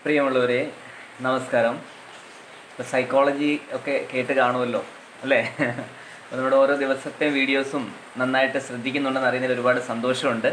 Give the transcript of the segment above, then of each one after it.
പ്രിയമുള്ളവരെ നമസ്കാരം ഇപ്പോൾ സൈക്കോളജി ഒക്കെ കേട്ട് കാണുമല്ലോ അല്ലേ അപ്പോൾ നമ്മുടെ ഓരോ ദിവസത്തെ വീഡിയോസും നന്നായിട്ട് ശ്രദ്ധിക്കുന്നുണ്ടെന്ന് അറിയുന്നതിൽ ഒരുപാട് സന്തോഷമുണ്ട്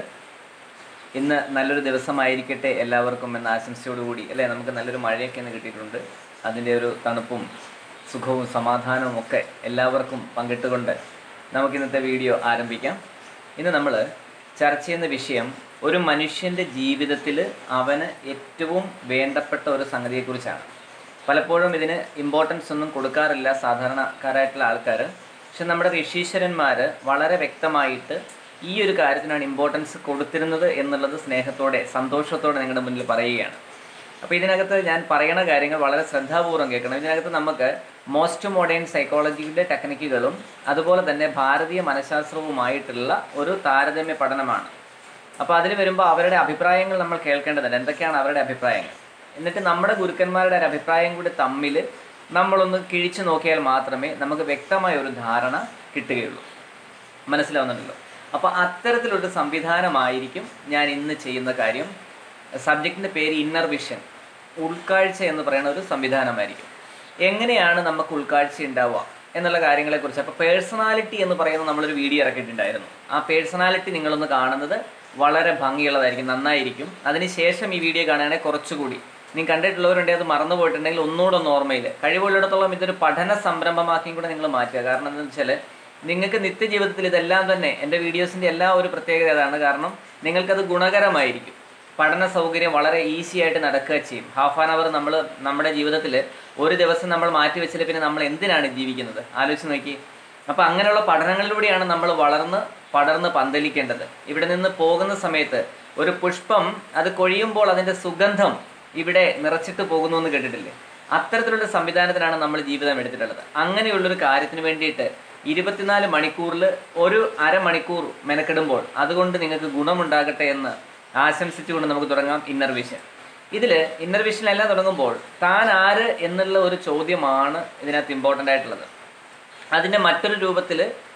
ഇന്ന് നല്ലൊരു ദിവസമായിരിക്കട്ടെ എല്ലാവർക്കും എന്ന ആശംസയോടുകൂടി അല്ലേ നമുക്ക് നല്ലൊരു മഴയൊക്കെ ഇന്ന് കിട്ടിയിട്ടുണ്ട് അതിൻ്റെ ഒരു തണുപ്പും സുഖവും സമാധാനവും ഒക്കെ എല്ലാവർക്കും പങ്കിട്ടുകൊണ്ട് നമുക്ക് ഇന്നത്തെ വീഡിയോ ആരംഭിക്കാം ഇന്ന് നമ്മൾ ചർച്ച ചെയ്യുന്ന വിഷയം ഒരു മനുഷ്യൻ്റെ ജീവിതത്തിൽ അവന് ഏറ്റവും വേണ്ടപ്പെട്ട ഒരു സംഗതിയെക്കുറിച്ചാണ് പലപ്പോഴും ഇതിന് ഇമ്പോർട്ടൻസ് ഒന്നും കൊടുക്കാറില്ല സാധാരണക്കാരായിട്ടുള്ള ആൾക്കാർ പക്ഷെ നമ്മുടെ ഋഷീശ്വരന്മാർ വളരെ വ്യക്തമായിട്ട് ഈ ഒരു കാര്യത്തിനാണ് ഇമ്പോർട്ടൻസ് കൊടുത്തിരുന്നത് എന്നുള്ളത് സ്നേഹത്തോടെ സന്തോഷത്തോടെ നിങ്ങളുടെ മുന്നിൽ പറയുകയാണ് അപ്പോൾ ഇതിനകത്ത് ഞാൻ പറയണ കാര്യങ്ങൾ വളരെ ശ്രദ്ധാപൂർവ്വം കേൾക്കണം ഇതിനകത്ത് നമുക്ക് മോസ്റ്റ് മോഡേൺ സൈക്കോളജിയുടെ ടെക്നിക്കുകളും അതുപോലെ തന്നെ ഭാരതീയ മനഃശാസ്ത്രവുമായിട്ടുള്ള ഒരു താരതമ്യ പഠനമാണ് അപ്പോൾ അതിൽ വരുമ്പോൾ അവരുടെ അഭിപ്രായങ്ങൾ നമ്മൾ കേൾക്കേണ്ടതുണ്ട് എന്തൊക്കെയാണ് അവരുടെ അഭിപ്രായങ്ങൾ എന്നിട്ട് നമ്മുടെ ഗുരുക്കന്മാരുടെ ഒരു അഭിപ്രായം കൂടി തമ്മിൽ നമ്മളൊന്ന് കിഴിച്ചു നോക്കിയാൽ മാത്രമേ നമുക്ക് വ്യക്തമായ ഒരു ധാരണ കിട്ടുകയുള്ളൂ മനസ്സിലാവുന്നുണ്ടല്ലോ അപ്പോൾ അത്തരത്തിലൊരു സംവിധാനമായിരിക്കും ഞാൻ ഇന്ന് ചെയ്യുന്ന കാര്യം സബ്ജക്റ്റിൻ്റെ പേര് ഇന്നർ വിഷൻ ഉൾക്കാഴ്ച എന്ന് പറയുന്ന ഒരു സംവിധാനമായിരിക്കും എങ്ങനെയാണ് നമുക്ക് ഉൾക്കാഴ്ച ഉണ്ടാവുക എന്നുള്ള കാര്യങ്ങളെക്കുറിച്ച് അപ്പോൾ പേഴ്സണാലിറ്റി എന്ന് പറയുന്ന നമ്മളൊരു വീഡിയോ ഇറക്കിയിട്ടുണ്ടായിരുന്നു ആ പേഴ്സണാലിറ്റി നിങ്ങളൊന്ന് കാണുന്നത് വളരെ ഭംഗിയുള്ളതായിരിക്കും നന്നായിരിക്കും അതിനുശേഷം ഈ വീഡിയോ കാണുകയാണെങ്കിൽ കുറച്ചുകൂടി നിങ്ങൾ കണ്ടിട്ടുള്ളവരുണ്ടെങ്കിൽ അത് മറന്നു പോയിട്ടുണ്ടെങ്കിൽ ഒന്നുകൂടെ ഒന്ന് ഓർമ്മയിൽ കഴിവുള്ളിടത്തോളം ഇതൊരു പഠന സംരംഭമാക്കിയും കൂടെ നിങ്ങൾ മാറ്റുക കാരണം എന്താണെന്ന് വെച്ചാൽ നിങ്ങൾക്ക് നിത്യജീവിതത്തിൽ ഇതെല്ലാം തന്നെ എൻ്റെ വീഡിയോസിൻ്റെ എല്ലാ ഒരു പ്രത്യേകത അതാണ് കാരണം നിങ്ങൾക്കത് ഗുണകരമായിരിക്കും പഠന സൗകര്യം വളരെ ഈസി ആയിട്ട് നടക്കുക ചെയ്യും ഹാഫ് ആൻ അവർ നമ്മൾ നമ്മുടെ ജീവിതത്തിൽ ഒരു ദിവസം നമ്മൾ മാറ്റി വെച്ചില്ല പിന്നെ നമ്മൾ എന്തിനാണ് ജീവിക്കുന്നത് ആലോചിച്ച് നോക്കി അപ്പോൾ അങ്ങനെയുള്ള പഠനങ്ങളിലൂടെയാണ് നമ്മൾ വളർന്ന് പടർന്ന് പന്തലിക്കേണ്ടത് ഇവിടെ നിന്ന് പോകുന്ന സമയത്ത് ഒരു പുഷ്പം അത് കൊഴിയുമ്പോൾ അതിൻ്റെ സുഗന്ധം ഇവിടെ നിറച്ചിട്ട് പോകുന്നു എന്ന് കേട്ടിട്ടില്ലേ അത്തരത്തിലുള്ള സംവിധാനത്തിനാണ് നമ്മൾ ജീവിതം എടുത്തിട്ടുള്ളത് അങ്ങനെയുള്ളൊരു കാര്യത്തിന് വേണ്ടിയിട്ട് ഇരുപത്തിനാല് മണിക്കൂറിൽ ഒരു അരമണിക്കൂർ മെനക്കെടുമ്പോൾ അതുകൊണ്ട് നിങ്ങൾക്ക് ഗുണമുണ്ടാകട്ടെ എന്ന് ആശംസിച്ചുകൊണ്ട് നമുക്ക് തുടങ്ങാം ഇന്നർ വിഷൻ ഇതിൽ ഇന്നർ വിഷനിലെല്ലാം തുടങ്ങുമ്പോൾ താൻ ആര് എന്നുള്ള ഒരു ചോദ്യമാണ് ഇതിനകത്ത് ഇമ്പോർട്ടൻ്റ് ആയിട്ടുള്ളത് അതിൻ്റെ മറ്റൊരു രൂപത്തിൽ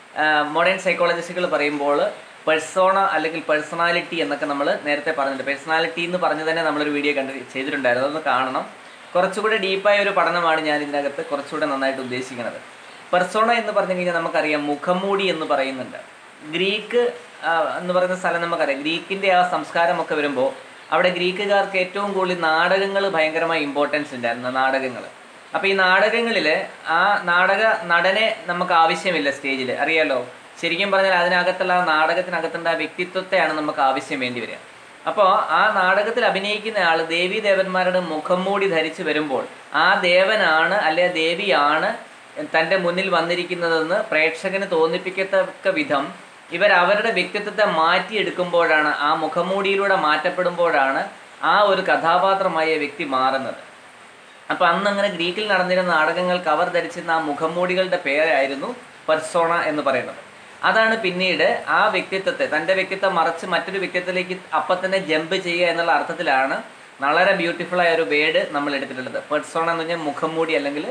മോഡേൺ സൈക്കോളജിസ്റ്റുകൾ പറയുമ്പോൾ പെർസോണ അല്ലെങ്കിൽ പേഴ്സണാലിറ്റി എന്നൊക്കെ നമ്മൾ നേരത്തെ പറഞ്ഞിട്ടുണ്ട് പേഴ്സണാലിറ്റി എന്ന് പറഞ്ഞ് തന്നെ നമ്മളൊരു വീഡിയോ കണ്ട് ചെയ്തിട്ടുണ്ടായിരുന്നു അതൊന്ന് കാണണം കുറച്ചുകൂടെ ഡീപ്പായ ഒരു പഠനമാണ് ഞാൻ ഇതിനകത്ത് കുറച്ചുകൂടെ നന്നായിട്ട് ഉദ്ദേശിക്കുന്നത് പെർസോണ എന്ന് പറഞ്ഞു കഴിഞ്ഞാൽ നമുക്കറിയാം മുഖംമൂടി എന്ന് പറയുന്നുണ്ട് ഗ്രീക്ക് ആ, എന്ന് പറയുന്ന സ്ഥലം നമുക്കറിയാം ഗ്രീക്കിൻ്റെ ആ സംസ്കാരമൊക്കെ വരുമ്പോൾ അവിടെ ഗ്രീക്കുകാർക്ക് ഏറ്റവും കൂടുതൽ നാടകങ്ങൾ ഭയങ്കരമായ ഇമ്പോർട്ടൻസ് ഉണ്ടായിരുന്നു നാടകങ്ങൾ അപ്പോൾ ഈ നാടകങ്ങളിൽ ആ നാടക നടനെ നമുക്ക് ആവശ്യമില്ല സ്റ്റേജിൽ അറിയാലോ ശരിക്കും പറഞ്ഞാൽ അതിനകത്തുള്ള ആ നാടകത്തിനകത്തുള്ള ആ വ്യക്തിത്വത്തെയാണ് നമുക്ക് ആവശ്യം വേണ്ടി വരിക അപ്പോൾ ആ നാടകത്തിൽ അഭിനയിക്കുന്ന ആൾ ദേവീ ദേവന്മാരുടെ മുഖം മൂടി ധരിച്ചു വരുമ്പോൾ ആ ദേവനാണ് അല്ലെ ദേവിയാണ് തൻ്റെ മുന്നിൽ വന്നിരിക്കുന്നതെന്ന് പ്രേക്ഷകന് തോന്നിപ്പിക്കത്തക്ക വിധം ഇവർ അവരുടെ വ്യക്തിത്വത്തെ മാറ്റിയെടുക്കുമ്പോഴാണ് ആ മുഖംമൂടിയിലൂടെ മാറ്റപ്പെടുമ്പോഴാണ് ആ ഒരു കഥാപാത്രമായ വ്യക്തി മാറുന്നത് അപ്പോൾ അന്ന് അങ്ങനെ ഗ്രീക്കിൽ നടന്നിരുന്ന നാടകങ്ങൾക്ക് അവർ ധരിച്ചിരുന്ന ആ മുഖംമൂടികളുടെ പേരായിരുന്നു പെർസോണ എന്ന് പറയുന്നത് അതാണ് പിന്നീട് ആ വ്യക്തിത്വത്തെ തൻ്റെ വ്യക്തിത്വം മറച്ച് മറ്റൊരു വ്യക്തിത്വത്തിലേക്ക് അപ്പം തന്നെ ജമ്പ് ചെയ്യുക എന്നുള്ള അർത്ഥത്തിലാണ് വളരെ ബ്യൂട്ടിഫുൾ ആയ ഒരു വേർഡ് നമ്മൾ എടുത്തിട്ടുള്ളത് പെർസോണ എന്ന് പറഞ്ഞാൽ മുഖംമൂടി അല്ലെങ്കിൽ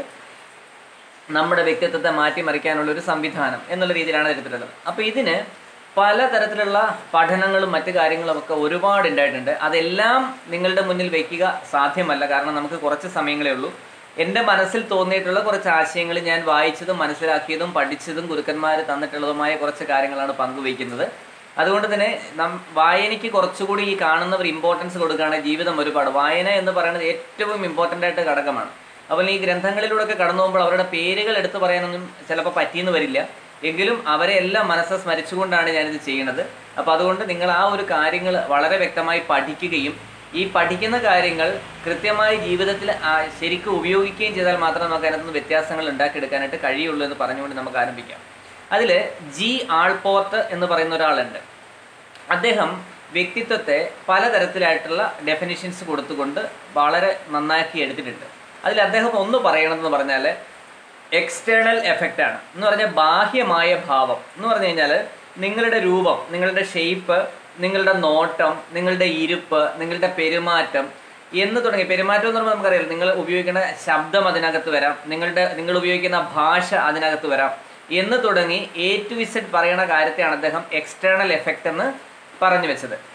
നമ്മുടെ വ്യക്തിത്വത്തെ മാറ്റിമറിക്കാനുള്ള ഒരു സംവിധാനം എന്നുള്ള രീതിയിലാണ് എടുത്തിട്ടുള്ളത് അപ്പോൾ ഇതിന് പലതരത്തിലുള്ള പഠനങ്ങളും മറ്റു കാര്യങ്ങളും ഒക്കെ ഒരുപാട് ഉണ്ടായിട്ടുണ്ട് അതെല്ലാം നിങ്ങളുടെ മുന്നിൽ വയ്ക്കുക സാധ്യമല്ല കാരണം നമുക്ക് കുറച്ച് സമയങ്ങളേ ഉള്ളൂ എൻ്റെ മനസ്സിൽ തോന്നിയിട്ടുള്ള കുറച്ച് ആശയങ്ങൾ ഞാൻ വായിച്ചതും മനസ്സിലാക്കിയതും പഠിച്ചതും ഗുരുക്കന്മാർ തന്നിട്ടുള്ളതുമായ കുറച്ച് കാര്യങ്ങളാണ് പങ്കുവയ്ക്കുന്നത് അതുകൊണ്ട് തന്നെ നം വായനയ്ക്ക് കുറച്ചുകൂടി ഈ കാണുന്നവർ ഇമ്പോർട്ടൻസ് കൊടുക്കുകയാണെങ്കിൽ ജീവിതം ഒരുപാട് വായന എന്ന് പറയുന്നത് ഏറ്റവും ഇമ്പോർട്ടൻ്റ് ആയിട്ട് ഘടകമാണ് അപ്പോൾ ഈ ഗ്രന്ഥങ്ങളിലൂടെ ഒക്കെ കടന്നു പോകുമ്പോൾ അവരുടെ പേരുകൾ എടുത്തു പറയാനൊന്നും ചിലപ്പോൾ പറ്റിയെന്ന് വരില്ല എങ്കിലും അവരെ എല്ലാം മനസ്സ് സ്മരിച്ചുകൊണ്ടാണ് ഞാനിത് ചെയ്യുന്നത് അപ്പോൾ അതുകൊണ്ട് നിങ്ങൾ ആ ഒരു കാര്യങ്ങൾ വളരെ വ്യക്തമായി പഠിക്കുകയും ഈ പഠിക്കുന്ന കാര്യങ്ങൾ കൃത്യമായി ജീവിതത്തിൽ ആ ശരിക്കും ഉപയോഗിക്കുകയും ചെയ്താൽ മാത്രമേ നമുക്ക് അതിനകത്ത് വ്യത്യാസങ്ങൾ ഉണ്ടാക്കിയെടുക്കാനായിട്ട് കഴിയുള്ളൂ എന്ന് പറഞ്ഞുകൊണ്ട് നമുക്ക് ആരംഭിക്കാം അതിൽ ജി ആൾപോർട്ട് എന്ന് പറയുന്ന ഒരാളുണ്ട് അദ്ദേഹം വ്യക്തിത്വത്തെ പലതരത്തിലായിട്ടുള്ള ഡെഫിനിഷൻസ് കൊടുത്തുകൊണ്ട് വളരെ നന്നാക്കി എടുത്തിട്ടുണ്ട് അതിൽ അദ്ദേഹം ഒന്ന് പറയണമെന്ന് പറഞ്ഞാൽ എക്സ്റ്റേണൽ എഫക്റ്റ് ആണ് എന്ന് പറഞ്ഞാൽ ബാഹ്യമായ ഭാവം എന്ന് പറഞ്ഞു കഴിഞ്ഞാൽ നിങ്ങളുടെ രൂപം നിങ്ങളുടെ ഷേപ്പ് നിങ്ങളുടെ നോട്ടം നിങ്ങളുടെ ഇരുപ്പ് നിങ്ങളുടെ പെരുമാറ്റം എന്ന് തുടങ്ങി പെരുമാറ്റം എന്ന് പറയുമ്പോൾ നമുക്കറിയാം നിങ്ങൾ ഉപയോഗിക്കുന്ന ശബ്ദം അതിനകത്ത് വരാം നിങ്ങളുടെ നിങ്ങൾ ഉപയോഗിക്കുന്ന ഭാഷ അതിനകത്ത് വരാം എന്ന് തുടങ്ങി എ ടു ഇസഡ് പറയുന്ന കാര്യത്തെയാണ് അദ്ദേഹം എക്സ്റ്റേണൽ എഫക്റ്റ് എന്ന് പറഞ്ഞു വെച്ചത്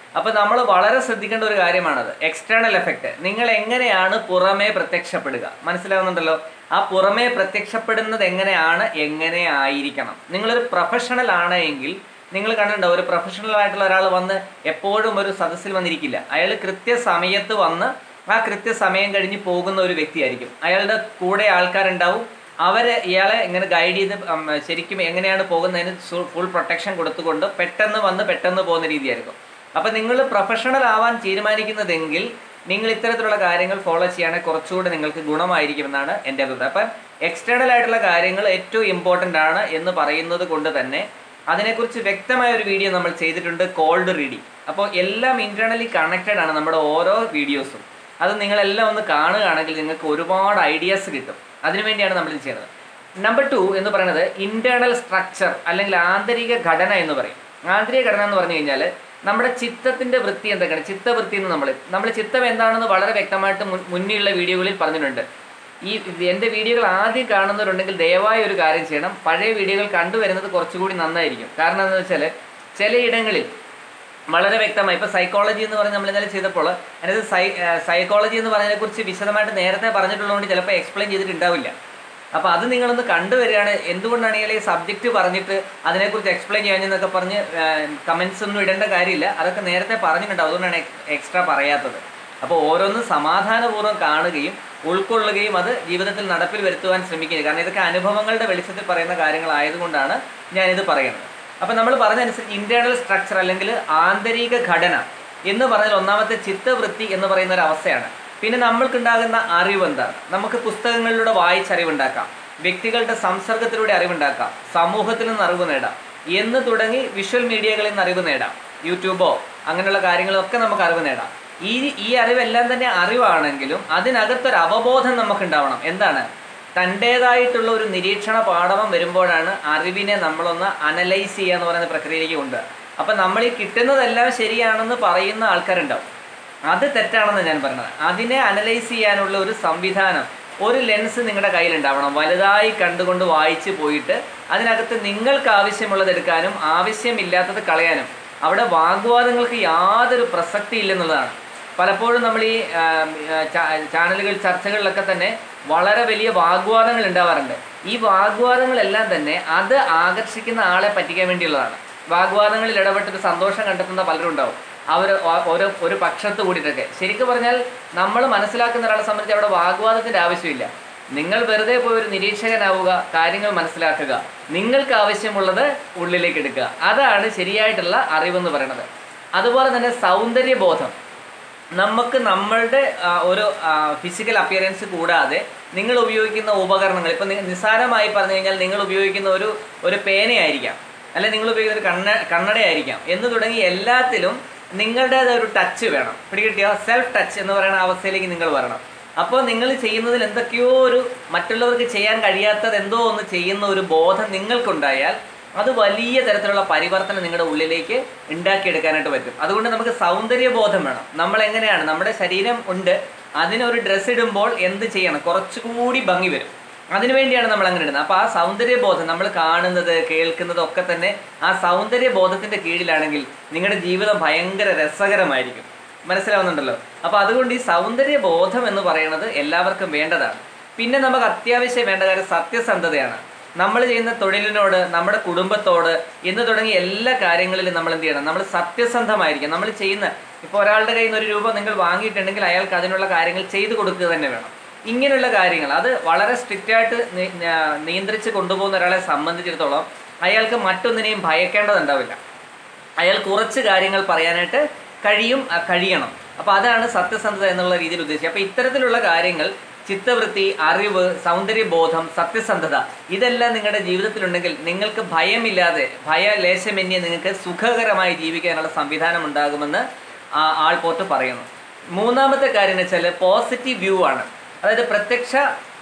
അപ്പോൾ നമ്മൾ വളരെ ശ്രദ്ധിക്കേണ്ട ഒരു കാര്യമാണത് എക്സ്റ്റേണൽ എഫക്റ്റ് നിങ്ങൾ എങ്ങനെയാണ് പുറമേ പ്രത്യക്ഷപ്പെടുക മനസ്സിലാവുന്നുണ്ടല്ലോ ആ പുറമേ പ്രത്യക്ഷപ്പെടുന്നത് എങ്ങനെയാണ് എങ്ങനെ ആയിരിക്കണം നിങ്ങളൊരു പ്രൊഫഷണൽ ആണ് എങ്കിൽ നിങ്ങൾ കണ്ടിട്ടുണ്ടോ ഒരു പ്രൊഫഷണൽ ആയിട്ടുള്ള ഒരാൾ വന്ന് എപ്പോഴും ഒരു സദസ്സിൽ വന്നിരിക്കില്ല അയാൾ കൃത്യസമയത്ത് വന്ന് ആ കൃത്യസമയം കഴിഞ്ഞ് പോകുന്ന ഒരു വ്യക്തിയായിരിക്കും അയാളുടെ കൂടെ ആൾക്കാരുണ്ടാവും അവര് ഇയാളെ ഇങ്ങനെ ഗൈഡ് ചെയ്ത് ഉം, ശരിക്കും എങ്ങനെയാണ് പോകുന്നതിന് ഫുൾ പ്രൊട്ടക്ഷൻ കൊടുത്തുകൊണ്ട് പെട്ടെന്ന് വന്ന് പെട്ടെന്ന് പോകുന്ന രീതിയായിരിക്കും അപ്പം നിങ്ങൾ പ്രൊഫഷണൽ ആവാൻ തീരുമാനിക്കുന്നതെങ്കിൽ നിങ്ങൾ ഇത്തരത്തിലുള്ള കാര്യങ്ങൾ ഫോളോ ചെയ്യുകയാണെങ്കിൽ കുറച്ചുകൂടി നിങ്ങൾക്ക് ഗുണമായിരിക്കുമെന്നാണ് എൻ്റെ അഭിപ്രായം അപ്പം എക്സ്റ്റേണൽ ആയിട്ടുള്ള കാര്യങ്ങൾ ഏറ്റവും ഇമ്പോർട്ടൻ്റ് ആണ് എന്ന് പറയുന്നത് കൊണ്ട് തന്നെ അതിനെക്കുറിച്ച് വ്യക്തമായ ഒരു വീഡിയോ നമ്മൾ ചെയ്തിട്ടുണ്ട് കോൾഡ് റീഡിങ് അപ്പോൾ എല്ലാം ഇന്റേണലി കണക്റ്റഡ് ആണ് നമ്മുടെ ഓരോ വീഡിയോസും അത് നിങ്ങളെല്ലാം ഒന്ന് കാണുകയാണെങ്കിൽ നിങ്ങൾക്ക് ഒരുപാട് ഐഡിയാസ് കിട്ടും അതിനുവേണ്ടിയാണ് നമ്മൾ ഇത് ചെയ്യുന്നത് നമ്പർ ടു എന്ന് പറയുന്നത് ഇന്റേണൽ സ്ട്രക്ചർ അല്ലെങ്കിൽ ആന്തരിക ഘടന എന്ന് പറയും ആന്തരിക ഘടന എന്ന് പറഞ്ഞു കഴിഞ്ഞാൽ നമ്മുടെ ചിത്തത്തിന്റെ വൃത്തി എന്തൊക്കെയാണ് ചിത്തവൃത്തി എന്ന് നമ്മൾ നമ്മൾ ചിത്തം എന്താണെന്ന് വളരെ വ്യക്തമായിട്ട് മുൻ- മുന്നിലുള്ള വീഡിയോകളിൽ പറഞ്ഞിട്ടുണ്ട് ഈ എൻ്റെ വീഡിയോകൾ ആദ്യം കാണുന്നവരുണ്ടെങ്കിൽ ദയവായി ഒരു കാര്യം ചെയ്യണം പഴയ വീഡിയോകൾ കണ്ടുവരുന്നത് കുറച്ചുകൂടി നന്നായിരിക്കും കാരണം എന്താണെന്ന് വെച്ചാൽ ചിലയിടങ്ങളിൽ വളരെ വ്യക്തമായി ഇപ്പോൾ സൈക്കോളജി എന്ന് പറഞ്ഞ് നമ്മൾ ഇന്നലെ ചെയ്തപ്പോൾ അതിനകത്ത് സൈ സൈക്കോളജി എന്ന് പറഞ്ഞതിനെ കുറിച്ച് വിശദമായിട്ട് നേരത്തെ പറഞ്ഞിട്ടുള്ളതുകൊണ്ട് ചിലപ്പോൾ എക്സ്പ്ലെയിൻ ചെയ്തിട്ടുണ്ടാവില്ല അപ്പോൾ അത് നിങ്ങളൊന്ന് കണ്ടുവരികയാണ് എന്തുകൊണ്ടാണ് ഇയാൾ ഈ സബ്ജക്റ്റ് പറഞ്ഞിട്ട് അതിനെക്കുറിച്ച് എക്സ്പ്ലെയിൻ ചെയ്യാനെന്നൊക്കെ പറഞ്ഞ് കമൻസ് ഒന്നും ഇടേണ്ട കാര്യമില്ല അതൊക്കെ നേരത്തെ പറഞ്ഞിട്ടുണ്ട് അതുകൊണ്ടാണ് എക്സ്ട്രാ പറയാത്തത് അപ്പോൾ ഓരോന്നും സമാധാനപൂർവ്വം കാണുകയും ഉൾക്കൊള്ളുകയും അത് ജീവിതത്തിൽ നടപ്പിൽ വരുത്തുവാൻ ശ്രമിക്കുക കാരണം ഇതൊക്കെ അനുഭവങ്ങളുടെ വെളിച്ചത്തിൽ പറയുന്ന കാര്യങ്ങളായതുകൊണ്ടാണ് ഞാനിത് പറയുന്നത് അപ്പം നമ്മൾ പറഞ്ഞതനുസരിച്ച് ഇന്റേണൽ സ്ട്രക്ചർ അല്ലെങ്കിൽ ആന്തരിക ഘടന എന്ന് പറഞ്ഞാൽ ഒന്നാമത്തെ ചിത്തവൃത്തി എന്ന് പറയുന്ന ഒരു അവസ്ഥയാണ് പിന്നെ നമ്മൾക്കുണ്ടാകുന്ന അറിവ് എന്താണ് നമുക്ക് പുസ്തകങ്ങളിലൂടെ വായിച്ചറിവുണ്ടാക്കാം വ്യക്തികളുടെ സംസർഗത്തിലൂടെ അറിവുണ്ടാക്കാം സമൂഹത്തിൽ നിന്ന് അറിവ് നേടാം എന്ന് തുടങ്ങി വിഷ്വൽ മീഡിയകളിൽ നിന്ന് അറിവ് നേടാം യൂട്യൂബോ അങ്ങനെയുള്ള കാര്യങ്ങളൊക്കെ നമുക്ക് അറിവ് നേടാം ഈ ഈ അറിവെല്ലാം തന്നെ അറിവാണെങ്കിലും അതിനകത്തൊരു അവബോധം നമുക്ക് ഉണ്ടാവണം എന്താണ് തൻ്റേതായിട്ടുള്ള ഒരു നിരീക്ഷണ പാഠവം വരുമ്പോഴാണ് അറിവിനെ നമ്മളൊന്ന് അനലൈസ് ചെയ്യുക എന്ന് പറയുന്ന പ്രക്രിയയിലേക്ക് കൊണ്ട് അപ്പം നമ്മൾ ഈ കിട്ടുന്നതെല്ലാം ശരിയാണെന്ന് പറയുന്ന ആൾക്കാരുണ്ടാവും അത് തെറ്റാണെന്ന് ഞാൻ പറഞ്ഞത് അതിനെ അനലൈസ് ചെയ്യാനുള്ള ഒരു സംവിധാനം ഒരു ലെൻസ് നിങ്ങളുടെ കയ്യിലുണ്ടാവണം വലുതായി കണ്ടുകൊണ്ട് വായിച്ച് പോയിട്ട് അതിനകത്ത് നിങ്ങൾക്ക് ആവശ്യമുള്ളത് എടുക്കാനും ആവശ്യമില്ലാത്തത് കളയാനും അവിടെ വാഗ്വാദങ്ങൾക്ക് യാതൊരു പ്രസക്തി ഇല്ലെന്നുള്ളതാണ് പലപ്പോഴും നമ്മൾ ഈ ആ, ആ, ചാ- ചാനലുകൾ ചർച്ചകളിലൊക്കെ തന്നെ വളരെ വലിയ വാഗ്വാദങ്ങൾ ഉണ്ടാവാറുണ്ട് ഈ വാഗ്വാദങ്ങളെല്ലാം തന്നെ അത് ആകർഷിക്കുന്ന ആളെ പറ്റിക്കാൻ വേണ്ടിയുള്ളതാണ് വാഗ്വാദങ്ങളിൽ ഇടപെട്ടൊരു സന്തോഷം കണ്ടെത്തുന്ന പലരും ഉണ്ടാവും അവർ ഓരോ ഒരു പക്ഷത്ത് കൂടിയിട്ടൊക്കെ ശരിക്കും പറഞ്ഞാൽ നമ്മൾ മനസ്സിലാക്കുന്ന ഒരാളെ സംബന്ധിച്ച് അവിടെ വാഗ്വാദത്തിൻ്റെ ആവശ്യമില്ല നിങ്ങൾ വെറുതെ പോയി ഒരു നിരീക്ഷകനാവുക കാര്യങ്ങൾ മനസ്സിലാക്കുക നിങ്ങൾക്ക് ആവശ്യമുള്ളത് ഉള്ളിലേക്ക് എടുക്കുക അതാണ് ശരിയായിട്ടുള്ള അറിവെന്ന് പറയുന്നത് അതുപോലെ തന്നെ സൗന്ദര്യബോധം നമുക്ക് നമ്മളുടെ ആ, ഒരു ഫിസിക്കൽ അപ്പിയറൻസ് കൂടാതെ നിങ്ങൾ ഉപയോഗിക്കുന്ന ഉപകരണങ്ങൾ ഇപ്പം നിസ്സാരമായി പറഞ്ഞു കഴിഞ്ഞാൽ നിങ്ങൾ ഉപയോഗിക്കുന്ന ഒരു ഒരു പേനയായിരിക്കാം അല്ലെങ്കിൽ നിങ്ങൾ ഉപയോഗിക്കുന്ന ഒരു കണ്ണ കണ്ണടയായിരിക്കാം എന്ന് തുടങ്ങി എല്ലാത്തിലും നിങ്ങളുടേതായ ഒരു ടച്ച് വേണം പിടികിട്ടിയ സെൽഫ് ടച്ച് എന്ന് പറയുന്ന അവസ്ഥയിലേക്ക് നിങ്ങൾ വരണം അപ്പോൾ നിങ്ങൾ ചെയ്യുന്നതിൽ എന്തൊക്കെയോ ഒരു മറ്റുള്ളവർക്ക് ചെയ്യാൻ കഴിയാത്തത് എന്തോ ഒന്ന് ചെയ്യുന്ന ഒരു ബോധം നിങ്ങൾക്കുണ്ടായാൽ അത് വലിയ തരത്തിലുള്ള പരിവർത്തനം നിങ്ങളുടെ ഉള്ളിലേക്ക് ഉണ്ടാക്കിയെടുക്കാനായിട്ട് പറ്റും അതുകൊണ്ട് നമുക്ക് സൗന്ദര്യബോധം വേണം നമ്മൾ എങ്ങനെയാണ് നമ്മുടെ ശരീരം ഉണ്ട് അതിനൊരു ഡ്രസ്സ് ഇടുമ്പോൾ എന്ത് ചെയ്യണം കുറച്ചുകൂടി ഭംഗി വരും അതിനുവേണ്ടിയാണ് നമ്മൾ അങ്ങനെ ഇടുന്നത് അപ്പോൾ ആ സൗന്ദര്യബോധം നമ്മൾ കാണുന്നത് കേൾക്കുന്നത് ഒക്കെ തന്നെ ആ സൗന്ദര്യബോധത്തിന്റെ കീഴിലാണെങ്കിൽ നിങ്ങളുടെ ജീവിതം ഭയങ്കര രസകരമായിരിക്കും മനസ്സിലാവുന്നുണ്ടല്ലോ അപ്പോൾ അതുകൊണ്ട് ഈ സൗന്ദര്യബോധം എന്ന് പറയുന്നത് എല്ലാവർക്കും വേണ്ടതാണ് പിന്നെ നമുക്ക് അത്യാവശ്യം വേണ്ട കാര്യം സത്യസന്ധതയാണ് നമ്മൾ ചെയ്യുന്ന തൊഴിലിനോട് നമ്മുടെ കുടുംബത്തോട് എന്ന് തുടങ്ങിയ എല്ലാ കാര്യങ്ങളിലും നമ്മൾ എന്ത് ചെയ്യണം നമ്മൾ സത്യസന്ധമായിരിക്കും നമ്മൾ ചെയ്യുന്ന ഇപ്പോൾ ഒരാളുടെ കയ്യിൽ നിന്ന് ഒരു രൂപ നിങ്ങൾ വാങ്ങിയിട്ടുണ്ടെങ്കിൽ അയാൾക്ക് അതിനുള്ള കാര്യങ്ങൾ ചെയ്തു കൊടുക്കുക തന്നെ വേണം ഇങ്ങനെയുള്ള കാര്യങ്ങൾ അത് വളരെ സ്ട്രിക്റ്റ് ആയിട്ട് നി- ന- നിയന്ത്രിച്ച് കൊണ്ടുപോകുന്ന ഒരാളെ സംബന്ധിച്ചിടത്തോളം അയാൾക്ക് മറ്റൊന്നിനെയും ഭയക്കേണ്ടതുണ്ടാവില്ല അയാൾ കുറച്ച് കാര്യങ്ങൾ പറയാനായിട്ട് കഴിയും അ, കഴിയണം അപ്പോൾ അതാണ് സത്യസന്ധത എന്നുള്ള രീതിയിൽ ഉദ്ദേശിച്ചത് അപ്പോൾ ഇത്തരത്തിലുള്ള കാര്യങ്ങൾ ചിത്തവൃത്തി അറിവ് സൗന്ദര്യബോധം സത്യസന്ധത ഇതെല്ലാം നിങ്ങളുടെ ജീവിതത്തിലുണ്ടെങ്കിൽ നിങ്ങൾക്ക് ഭയമില്ലാതെ ഭയലേശമന്യേ നിങ്ങൾക്ക് സുഖകരമായി ജീവിക്കാനുള്ള സംവിധാനം ഉണ്ടാകുമെന്ന് ആ ആൾ പോറ്റ് പറയുന്നു മൂന്നാമത്തെ കാര്യം എന്ന് വെച്ചാൽ പോസിറ്റീവ് വ്യൂ ആണ് അതായത് പ്രത്യക്ഷ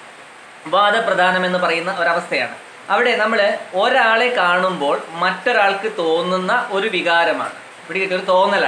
വാദപ്രധാനം എന്ന് പറയുന്ന ഒരവസ്ഥയാണ് അവിടെ നമ്മൾ ഒരാളെ കാണുമ്പോൾ മറ്റൊരാൾക്ക് തോന്നുന്ന ഒരു വികാരമാണ് ഇവിടെ കിട്ടിയ ഒരു തോന്നലാണ്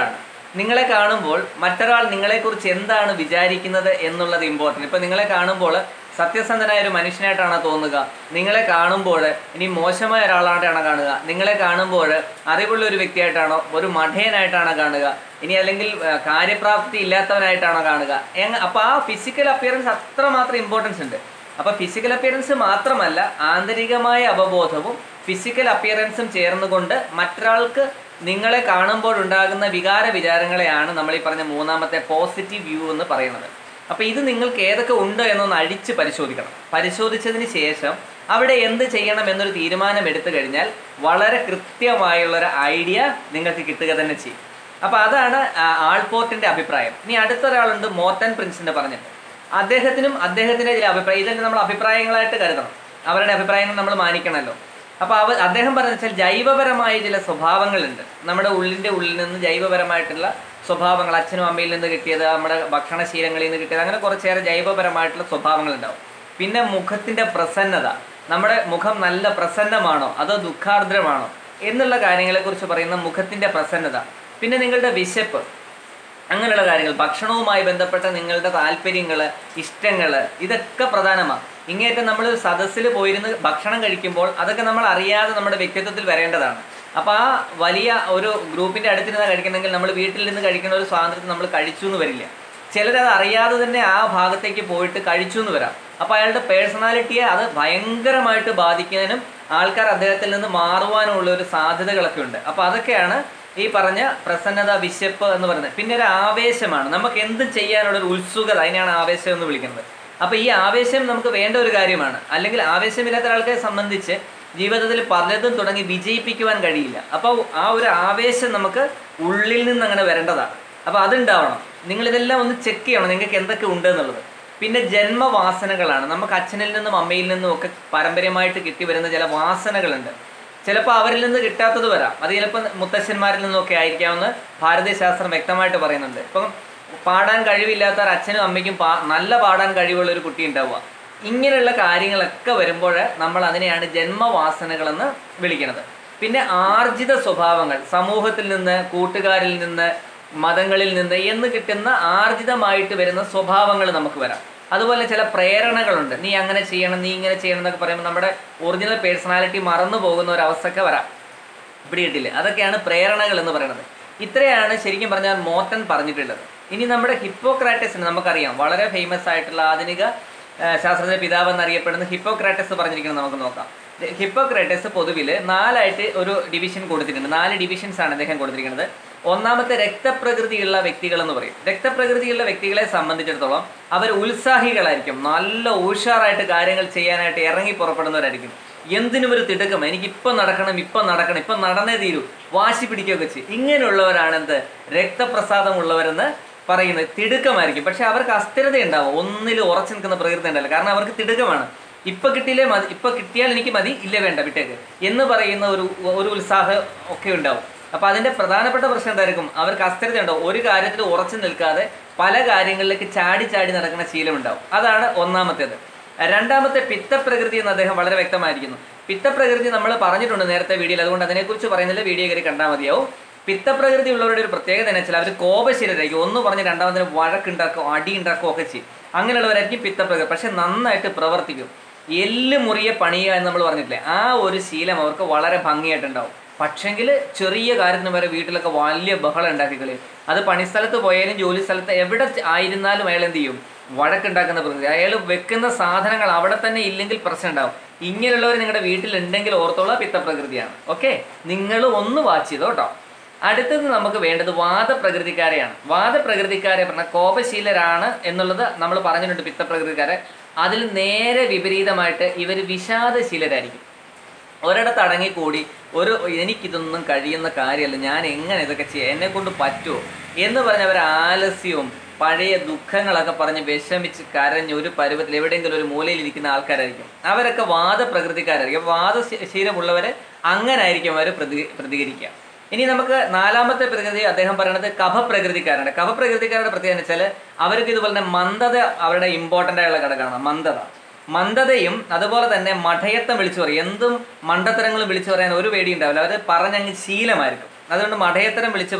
നിങ്ങളെ കാണുമ്പോൾ മറ്റൊരാൾ നിങ്ങളെക്കുറിച്ച് എന്താണ് വിചാരിക്കുന്നത് എന്നുള്ളത് ഇമ്പോർട്ടൻറ്റ് ഇപ്പം നിങ്ങളെ കാണുമ്പോൾ സത്യസന്ധനായ ഒരു മനുഷ്യനായിട്ടാണ് തോന്നുക നിങ്ങളെ കാണുമ്പോൾ ഇനി മോശമായ ഒരാളായിട്ടാണ് കാണുക നിങ്ങളെ കാണുമ്പോൾ അറിവുള്ള ഒരു വ്യക്തിയായിട്ടാണോ ഒരു മഠയനായിട്ടാണോ കാണുക ഇനി അല്ലെങ്കിൽ ആ, കാര്യപ്രാപ്തി ഇല്ലാത്തവനായിട്ടാണോ കാണുക എങ്ങ അപ്പോൾ ആ ഫിസിക്കൽ അപ്പിയറൻസ് അത്രമാത്രം ഇമ്പോർട്ടൻസ് ഉണ്ട് അപ്പോൾ ഫിസിക്കൽ അപ്പിയറൻസ് മാത്രമല്ല ആന്തരികമായ അവബോധവും ഫിസിക്കൽ അപ്പിയറൻസും ചേർന്നുകൊണ്ട് മറ്റൊരാൾക്ക് നിങ്ങളെ കാണുമ്പോൾ ഉണ്ടാകുന്ന വികാര വിചാരങ്ങളെയാണ് നമ്മൾ ഈ പറഞ്ഞ മൂന്നാമത്തെ പോസിറ്റീവ് വ്യൂ എന്ന് പറയുന്നത് അപ്പോൾ ഇത് നിങ്ങൾക്ക് ഏതൊക്കെ ഉണ്ട് എന്നൊന്ന് അഴിച്ച് പരിശോധിക്കണം പരിശോധിച്ചതിന് ശേഷം അവിടെ എന്ത് ചെയ്യണം എന്നൊരു തീരുമാനം എടുത്തു കഴിഞ്ഞാൽ വളരെ കൃത്യമായുള്ള ഒരു ഐഡിയ നിങ്ങൾക്ക് കിട്ടുക തന്നെ ചെയ്യും അപ്പോൾ അതാണ് ആ, ആൾപോർട്ടിന്റെ അഭിപ്രായം ഇനി അടുത്തൊരാളുണ്ട് മോർട്ടൻ പ്രിൻസിന്റെ പറഞ്ഞിട്ട് അദ്ദേഹത്തിനും അദ്ദേഹത്തിന്റെ ചില അഭിപ്രായം ഇതെല്ലാം നമ്മൾ അഭിപ്രായങ്ങളായിട്ട് കരുതണം അവരുടെ അഭിപ്രായങ്ങൾ നമ്മൾ മാനിക്കണമല്ലോ അപ്പോൾ അവ അദ്ദേഹം പറഞ്ഞ വെച്ചാൽ ജൈവപരമായ ചില സ്വഭാവങ്ങളുണ്ട് നമ്മുടെ ഉള്ളിൻ്റെ ഉള്ളിൽ നിന്ന് ജൈവപരമായിട്ടുള്ള സ്വഭാവങ്ങൾ അച്ഛനും അമ്മയിൽ നിന്ന് കിട്ടിയത് നമ്മുടെ ഭക്ഷണശീലങ്ങളിൽ നിന്ന് കിട്ടിയത് അങ്ങനെ കുറച്ചേറെ ജൈവപരമായിട്ടുള്ള സ്വഭാവങ്ങളുണ്ടാവും പിന്നെ മുഖത്തിൻ്റെ പ്രസന്നത നമ്മുടെ മുഖം നല്ല പ്രസന്നമാണോ അതോ ദുഃഖാർദ്രമാണോ എന്നുള്ള കാര്യങ്ങളെക്കുറിച്ച് പറയുന്ന മുഖത്തിൻ്റെ പ്രസന്നത പിന്നെ നിങ്ങളുടെ വിശപ്പ് അങ്ങനെയുള്ള കാര്യങ്ങൾ ഭക്ഷണവുമായി ബന്ധപ്പെട്ട നിങ്ങളുടെ താല്പര്യങ്ങൾ ഇഷ്ടങ്ങൾ ഇതൊക്കെ പ്രധാനമാണ് ഇങ്ങേറ്റം നമ്മൾ സദസ്സിൽ പോയിരുന്ന് ഭക്ഷണം കഴിക്കുമ്പോൾ അതൊക്കെ നമ്മൾ അറിയാതെ നമ്മുടെ വ്യക്തിത്വത്തിൽ വരേണ്ടതാണ് അപ്പോൾ ആ വലിയ ഒരു ഗ്രൂപ്പിൻ്റെ അടുത്തിരുന്ന് കഴിക്കണമെങ്കിൽ നമ്മൾ വീട്ടിൽ നിന്ന് കഴിക്കുന്ന ഒരു സ്വാതന്ത്ര്യം നമ്മൾ കഴിച്ചു എന്ന് വരില്ല ചിലരത് അറിയാതെ തന്നെ ആ ഭാഗത്തേക്ക് പോയിട്ട് കഴിച്ചു എന്ന് വരാം അപ്പോൾ അയാളുടെ പേഴ്സണാലിറ്റിയെ അത് ഭയങ്കരമായിട്ട് ബാധിക്കാനും ആൾക്കാർ അദ്ദേഹത്തിൽ നിന്ന് മാറുവാനുമുള്ള ഒരു സാധ്യതകളൊക്കെ ഉണ്ട് അപ്പോൾ അതൊക്കെയാണ് ഈ പറഞ്ഞ പ്രസന്നത വിശപ്പ് എന്ന് പറയുന്നത് പിന്നെ ഒരു ആവേശമാണ് നമുക്ക് എന്ത് ചെയ്യാനുള്ള ഒരു ഉത്സുകത അതിനെയാണ് ആവേശം എന്ന് വിളിക്കുന്നത് അപ്പോൾ ഈ ആവേശം നമുക്ക് വേണ്ട ഒരു കാര്യമാണ് അല്ലെങ്കിൽ ആവേശമില്ലാത്ത ഒരാൾക്കെ സംബന്ധിച്ച് ജീവിതത്തിൽ പലതും തുടങ്ങി വിജയിപ്പിക്കുവാൻ കഴിയില്ല അപ്പോൾ ആ ഒരു ആവേശം നമുക്ക് ഉള്ളിൽ നിന്ന് അങ്ങനെ വരേണ്ടതാണ് അപ്പോൾ അതുണ്ടാവണം നിങ്ങളിതെല്ലാം ഒന്ന് ചെക്ക് ചെയ്യണം നിങ്ങൾക്ക് എന്തൊക്കെ ഉണ്ട് എന്നുള്ളത് പിന്നെ ജന്മവാസനകളാണ് നമുക്ക് അച്ഛനിൽ നിന്നും അമ്മയിൽ നിന്നും ഒക്കെ പാരമ്പര്യമായിട്ട് കിട്ടി വരുന്ന ചില വാസനകളുണ്ട് ചിലപ്പോൾ അവരിൽ നിന്ന് കിട്ടാത്തത് വരാം അത് ചിലപ്പോൾ മുത്തശ്ശന്മാരിൽ നിന്നൊക്കെ ആയിരിക്കാമെന്ന് ഭാരതീയ ശാസ്ത്രം വ്യക്തമായിട്ട് പറയുന്നുണ്ട് ഇപ്പം പാടാൻ കഴിവില്ലാത്ത ഒരു അച്ഛനും അമ്മയ്ക്കും പാ നല്ല പാടാൻ കഴിവുള്ള ഒരു കുട്ടി ഉണ്ടാവുക ഇങ്ങനെയുള്ള കാര്യങ്ങളൊക്കെ വരുമ്പോൾ നമ്മൾ അതിനെയാണ് ജന്മവാസനകളെന്ന് വിളിക്കുന്നത് പിന്നെ ആർജിത സ്വഭാവങ്ങൾ സമൂഹത്തിൽ നിന്ന് കൂട്ടുകാരിൽ നിന്ന് മതങ്ങളിൽ നിന്ന് എന്ന് കിട്ടുന്ന ആർജിതമായിട്ട് വരുന്ന സ്വഭാവങ്ങൾ നമുക്ക് വരാം അതുപോലെ ചില പ്രേരണകളുണ്ട് നീ അങ്ങനെ ചെയ്യണം നീ ഇങ്ങനെ ചെയ്യണം എന്നൊക്കെ പറയുമ്പോൾ നമ്മുടെ ഒറിജിനൽ പേഴ്സണാലിറ്റി മറന്നു പോകുന്ന ഒരു അവസ്ഥയൊക്കെ വരാം പിടികിട്ടില്ല അതൊക്കെയാണ് പ്രേരണകൾ എന്ന് പറയുന്നത് ഇത്രയാണ് ശരിക്കും പറഞ്ഞാൽ മോത്തൻ പറഞ്ഞിട്ടുള്ളത് ഇനി നമ്മുടെ ഹിപ്പോക്രാറ്റസിന് നമുക്കറിയാം വളരെ ഫേമസ് ആയിട്ടുള്ള ആധുനിക ആ, ശാസ്ത്രജ്ഞ പിതാവ് എന്നറിയപ്പെടുന്ന ഹിപ്പോക്രാറ്റസ് പറഞ്ഞിരിക്കുന്നത് നമുക്ക് നോക്കാം ഹിപ്പോക്രാറ്റസ് പൊതുവിൽ നാലായിട്ട് ഒരു ഡിവിഷൻ കൊടുത്തിട്ടുണ്ട് നാല് ഡിവിഷൻസ് ആണ് അദ്ദേഹം കൊടുത്തിരിക്കുന്നത് ഒന്നാമത്തെ രക്തപ്രകൃതിയുള്ള വ്യക്തികൾ എന്ന് പറയും രക്തപ്രകൃതിയുള്ള വ്യക്തികളെ സംബന്ധിച്ചിടത്തോളം അവർ ഉത്സാഹികളായിരിക്കും നല്ല ഉഷാറായിട്ട് കാര്യങ്ങൾ ചെയ്യാനായിട്ട് ഇറങ്ങി പുറപ്പെടുന്നവരായിരിക്കും എന്തിനും ഒരു തിടുക്കം എനിക്ക് ഇപ്പം നടക്കണം ഇപ്പം നടക്കണം ഇപ്പം നടന്നേ തീരൂ വാശി പിടിക്കുകയൊക്കെ ചെയ്യും ഇങ്ങനെയുള്ളവരാണ് എന്ത് രക്തപ്രസാദമുള്ളവരെന്ന് പറയുന്നത് തിടുക്കമായിരിക്കും പക്ഷെ അവർക്ക് അസ്ഥിരത ഉണ്ടാവും ഒന്നിൽ ഉറച്ചു നിൽക്കുന്ന പ്രകൃതി ഉണ്ടല്ലോ കാരണം അവർക്ക് തിടുക്കമാണ് ഇപ്പൊ കിട്ടിയില്ലേ മതി ഇപ്പൊ കിട്ടിയാൽ എനിക്ക് മതി ഇല്ല വേണ്ട വിട്ടേക്ക് എന്ന് പറയുന്ന ഒരു ഒരു ഉത്സാഹം ഒക്കെ ഉണ്ടാവും അപ്പൊ അതിന്റെ പ്രധാനപ്പെട്ട പ്രശ്നം എന്തായിരിക്കും അവർക്ക് അസ്ഥിരത ഉണ്ടാവും ഒരു കാര്യത്തിൽ ഉറച്ചു നിൽക്കാതെ പല കാര്യങ്ങളിലേക്ക് ചാടി ചാടി നടക്കുന്ന ശീലം ഉണ്ടാവും അതാണ് ഒന്നാമത്തേത് രണ്ടാമത്തെ പിത്തപ്രകൃതി എന്ന് അദ്ദേഹം വളരെ വ്യക്തമായിരിക്കുന്നു പിത്തപ്രകൃതി നമ്മൾ പറഞ്ഞിട്ടുണ്ട് നേരത്തെ വീഡിയോയിൽ അതുകൊണ്ട് അതിനെക്കുറിച്ച് പറയുന്നില്ല വീഡിയോ കയറി കണ്ടാൽ മതിയാവും പിത്തപ്രകൃതി ഉള്ളവരുടെ ഒരു പ്രത്യേകത എന്ന് വെച്ചാൽ അവർ കോപശീലരായിരിക്കും ഒന്ന് പറഞ്ഞ് രണ്ടാമതിന് വഴക്കുണ്ടാക്കും അടി ഉണ്ടാക്കും ഒക്കെ ചെയ്യും അങ്ങനെയുള്ളവരായിരിക്കും പിത്തപ്രകൃതി പക്ഷെ നന്നായിട്ട് പ്രവർത്തിക്കും എല്ല് മുറിയെ പണിയുക എന്ന് നമ്മൾ പറഞ്ഞിട്ടില്ലേ ആ ഒരു ശീലം അവർക്ക് വളരെ ഭംഗിയായിട്ടുണ്ടാവും പക്ഷെങ്കിൽ ചെറിയ കാര്യത്തിന് വരെ വീട്ടിലൊക്കെ വലിയ ബഹളം ഉണ്ടാക്കി കളയും അത് പണിസ്ഥലത്ത് പോയാലും ജോലി സ്ഥലത്ത് എവിടെ ആയിരുന്നാലും അയാൾ എന്ത് ചെയ്യും വഴക്കുണ്ടാക്കുന്ന പ്രകൃതി അയാൾ വെക്കുന്ന സാധനങ്ങൾ അവിടെ തന്നെ ഇല്ലെങ്കിൽ പ്രശ്നം ഉണ്ടാവും ഇങ്ങനെയുള്ളവർ നിങ്ങളുടെ വീട്ടിലുണ്ടെങ്കിൽ ഓർത്തോളാം പിത്തപ്രകൃതിയാണ് ഓക്കെ നിങ്ങൾ ഒന്ന് വാച്ച് ചെയ്തോ കേട്ടോ അടുത്തത് നമുക്ക് വേണ്ടത് വാദപ്രകൃതിക്കാരെയാണ് വാദപ്രകൃതിക്കാരെ പറഞ്ഞാൽ കോപശീലരാണ് എന്നുള്ളത് നമ്മൾ പറഞ്ഞിട്ടുണ്ട് പിത്തപ്രകൃതിക്കാരെ അതിൽ നേരെ വിപരീതമായിട്ട് ഇവർ വിഷാദശീലരായിരിക്കും ഒരിടത്ത് അടങ്ങിക്കൂടി ഒരു എനിക്കിതൊന്നും കഴിയുന്ന കാര്യമല്ല ഞാൻ എങ്ങനെ ഇതൊക്കെ ചെയ്യാം എന്നെ കൊണ്ട് പറ്റുമോ എന്ന് പറഞ്ഞ അവർ ആലസ്യവും പഴയ ദുഃഖങ്ങളൊക്കെ പറഞ്ഞ് വിഷമിച്ച് കരഞ്ഞ് ഒരു പരുവത്തിൽ എവിടെയെങ്കിലും ഒരു മൂലയിൽ ഇരിക്കുന്ന ആൾക്കാരായിരിക്കും അവരൊക്കെ വാദപ്രകൃതിക്കാരായിരിക്കും വാദശീലമുള്ളവരെ അങ്ങനെ ആയിരിക്കും അവർ പ്രതി പ്രതികരിക്കുക ഇനി നമുക്ക് നാലാമത്തെ പ്രകൃതി അദ്ദേഹം പറയുന്നത് കഫപ്രകൃതിക്കാരാണ് കഫപ്രകൃതിക്കാരുടെ പ്രത്യേകത എന്ന് വെച്ചാൽ അവർക്ക് ഇതുപോലെ തന്നെ മന്ദത അവരുടെ ഇമ്പോർട്ടൻ്റ് ആയുള്ള ഘടകമാണ് മന്ദത മന്ദതയും അതുപോലെ തന്നെ മഠയത്വം വിളിച്ചു പറയും എന്തും മണ്ടത്തരങ്ങളും വിളിച്ചു പറയാൻ ഒരു പേടി ഉണ്ടാവില്ല അവർ പറഞ്ഞങ്ങ് ശീലമായിരിക്കും അതുകൊണ്ട് മഠയത്തരം വിളിച്ചു പറയും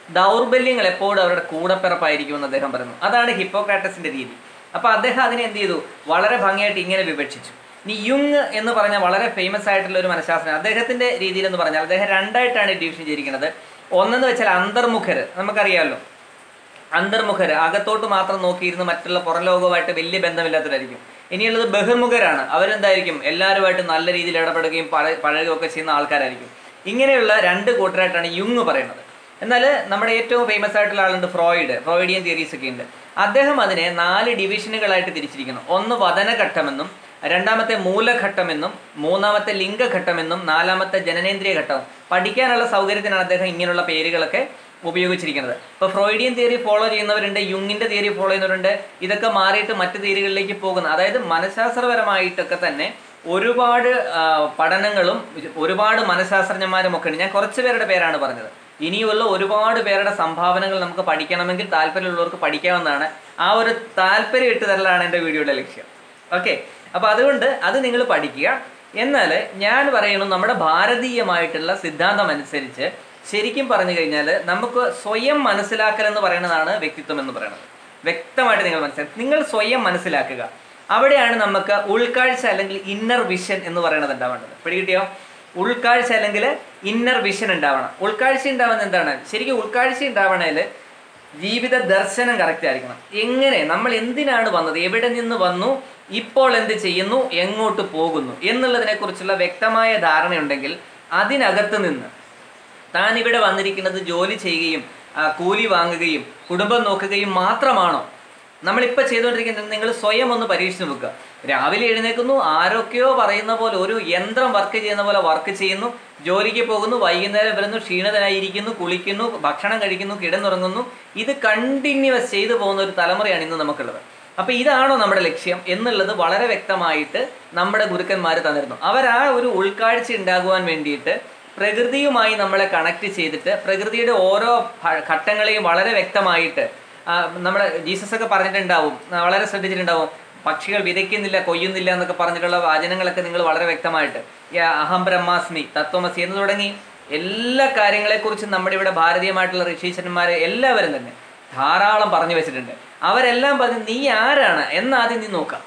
ദൗർബല്യങ്ങൾ എപ്പോഴും അവരുടെ കൂടപ്പിറപ്പായിരിക്കുമെന്ന് അദ്ദേഹം പറയുന്നു അതാണ് ഹിപ്പോക്രാറ്റസിന്റെ രീതി അപ്പൊ അദ്ദേഹം അതിനെ എന്ത് ചെയ്തു വളരെ ഭംഗിയായിട്ട് ഇങ്ങനെ വിവക്ഷിച്ചു ഇനി യുങ് എന്ന് പറഞ്ഞ വളരെ ഫേമസ് ആയിട്ടുള്ള ഒരു മനഃശാസ്ത്രജ്ഞൻ അദ്ദേഹത്തിന്റെ രീതിയിൽ എന്ന് പറഞ്ഞാൽ അദ്ദേഹം രണ്ടായിട്ടാണ് ഡിവിഷൻ ചെയ്തിരിക്കുന്നത് ഒന്നെന്ന് വെച്ചാൽ അന്തർമുഖര് നമുക്കറിയാമല്ലോ അന്തർമുഖര് അകത്തോട്ട് മാത്രം നോക്കിയിരുന്ന് മറ്റുള്ള പുറം ലോകവുമായിട്ട് വലിയ ബന്ധമില്ലാത്തവരായിരിക്കും ഇനിയുള്ളത് ബഹിർമുഖരാണ് അവരെന്തായിരിക്കും എല്ലാവരുമായിട്ട് നല്ല രീതിയിൽ ഇടപെടുകയും പഴ പഴകുകയൊക്കെ ചെയ്യുന്ന ആൾക്കാരായിരിക്കും ഇങ്ങനെയുള്ള രണ്ട് കൂട്ടരായിട്ടാണ് യുങ് പറയുന്നത് എന്നാൽ നമ്മുടെ ഏറ്റവും ഫേമസ് ആയിട്ടുള്ള ആളുണ്ട് ഫ്രോയിഡ് ഫ്രോയിഡിയൻ തിയറീസ് ഒക്കെ ഉണ്ട് അദ്ദേഹം അതിനെ നാല് ഡിവിഷനുകളായിട്ട് തിരിച്ചിരിക്കുന്നു ഒന്ന് വതനഘട്ടമെന്നും രണ്ടാമത്തെ മൂലഘട്ടമെന്നും മൂന്നാമത്തെ ലിംഗഘട്ടമെന്നും നാലാമത്തെ ജനനേന്ദ്രിയ ഘട്ടം പഠിക്കാനുള്ള സൗകര്യത്തിനാണ് അദ്ദേഹം ഇങ്ങനെയുള്ള പേരുകളൊക്കെ ഉപയോഗിച്ചിരിക്കുന്നത് ഇപ്പോൾ ഫ്രോയിഡിയൻ തിയറി ഫോളോ ചെയ്യുന്നവരുണ്ട് യുങ്ങിന്റെ തിയറി ഫോളോ ചെയ്യുന്നവരുണ്ട് ഇതൊക്കെ മാറിയിട്ട് മറ്റു തിയറികളിലേക്ക് പോകുന്ന അതായത് മനഃശാസ്ത്രപരമായിട്ടൊക്കെ തന്നെ ഒരുപാട് ആ, പഠനങ്ങളും ഒരുപാട് മനഃശാസ്ത്രജ്ഞന്മാരും ഒക്കെ ഉണ്ട് ഞാൻ കുറച്ച് പേരുടെ പേരാണ് പറഞ്ഞത് ഇനിയുള്ള ഒരുപാട് പേരുടെ സംഭാവനകൾ നമുക്ക് പഠിക്കണമെങ്കിൽ താല്പര്യമുള്ളവർക്ക് പഠിക്കാവുന്നതാണ് ആ ഒരു താല്പര്യം ഇട്ട് തരലാണ് എൻ്റെ വീഡിയോയുടെ ലക്ഷ്യം ഓക്കെ അപ്പോൾ അതുകൊണ്ട് അത് നിങ്ങൾ പഠിക്കുക എന്നാൽ ഞാൻ പറയുന്നു നമ്മുടെ ഭാരതീയമായിട്ടുള്ള സിദ്ധാന്തം അനുസരിച്ച് ശരിക്കും പറഞ്ഞു കഴിഞ്ഞാൽ നമുക്ക് സ്വയം മനസ്സിലാക്കൽ എന്ന് പറയുന്നതാണ് വ്യക്തിത്വം എന്ന് പറയുന്നത് വ്യക്തമായിട്ട് നിങ്ങൾ മനസ്സിലാക്കുക നിങ്ങൾ സ്വയം മനസ്സിലാക്കുക അവിടെയാണ് നമുക്ക് ഉൾക്കാഴ്ച അല്ലെങ്കിൽ ഇന്നർ വിഷൻ എന്ന് പറയുന്നത് ഉണ്ടാവേണ്ടത് പിടികിട്ടിയോ ഉൾക്കാഴ്ച അല്ലെങ്കിൽ ഇന്നർ വിഷൻ ഉണ്ടാവണം ഉൾക്കാഴ്ച ഉണ്ടാവുന്നത് എന്താണ് ശരിക്കും ഉൾക്കാഴ്ച ഉണ്ടാവണേൽ ജീവിത ദർശനം കറക്റ്റ് ആയിരിക്കണം എങ്ങനെ നമ്മൾ എന്തിനാണ് വന്നത് എവിടെ നിന്ന് വന്നു ഇപ്പോൾ എന്ത് ചെയ്യുന്നു എങ്ങോട്ട് പോകുന്നു എന്നുള്ളതിനെ കുറിച്ചുള്ള വ്യക്തമായ ധാരണയുണ്ടെങ്കിൽ അതിനകത്ത് നിന്ന് താൻ ഇവിടെ വന്നിരിക്കുന്നത് ജോലി ചെയ്യുകയും ആ, കൂലി വാങ്ങുകയും കുടുംബം നോക്കുകയും മാത്രമാണോ നമ്മളിപ്പോൾ ചെയ്തുകൊണ്ടിരിക്കുന്നത് നിങ്ങൾ സ്വയം ഒന്ന് പരീക്ഷിച്ച് നോക്കുക രാവിലെ എഴുന്നേൽക്കുന്നു ആരൊക്കെയോ പറയുന്ന പോലെ ഒരു യന്ത്രം വർക്ക് ചെയ്യുന്ന പോലെ വർക്ക് ചെയ്യുന്നു ജോലിക്ക് പോകുന്നു വൈകുന്നേരം വരുന്നു ക്ഷീണിതനായിരിക്കുന്നു കുളിക്കുന്നു ഭക്ഷണം കഴിക്കുന്നു കിടന്നുറങ്ങുന്നു ഇത് കണ്ടിന്യൂസ് ചെയ്തു പോകുന്ന ഒരു തലമുറയാണ് ഇന്ന് നമുക്കുള്ളത് അപ്പൊ ഇതാണോ നമ്മുടെ ലക്ഷ്യം എന്നുള്ളത് വളരെ വ്യക്തമായിട്ട് നമ്മുടെ ഗുരുക്കന്മാർ തന്നിരുന്നു അവർ ആ ഒരു ഉൾക്കാഴ്ച ഉണ്ടാകുവാൻ വേണ്ടിയിട്ട് പ്രകൃതിയുമായി നമ്മളെ കണക്ട് ചെയ്തിട്ട് പ്രകൃതിയുടെ ഓരോ ഭ- ഘട്ടങ്ങളെയും വളരെ വ്യക്തമായിട്ട് ആ, നമ്മുടെ ജീസസ് ഒക്കെ പറഞ്ഞിട്ടുണ്ടാവും ആ, വളരെ ശ്രദ്ധിച്ചിട്ടുണ്ടാവും പക്ഷികൾ വിതയ്ക്കുന്നില്ല കൊയ്യുന്നില്ല എന്നൊക്കെ പറഞ്ഞിട്ടുള്ള വാചനങ്ങളൊക്കെ നിങ്ങൾ വളരെ വ്യക്തമായിട്ട് ഈ അഹം ബ്രഹ്മാസ്മി തത്വമസി എന്ന് തുടങ്ങി എല്ലാ കാര്യങ്ങളെക്കുറിച്ചും നമ്മുടെ ഇവിടെ ഭാരതീയമായിട്ടുള്ള ഋഷീശ്വരന്മാരെ എല്ലാവരും തന്നെ ധാരാളം പറഞ്ഞു വെച്ചിട്ടുണ്ട് അവരെല്ലാം പറഞ്ഞ് നീ ആരാണ് എന്നാദ്യം നീ നോക്കാം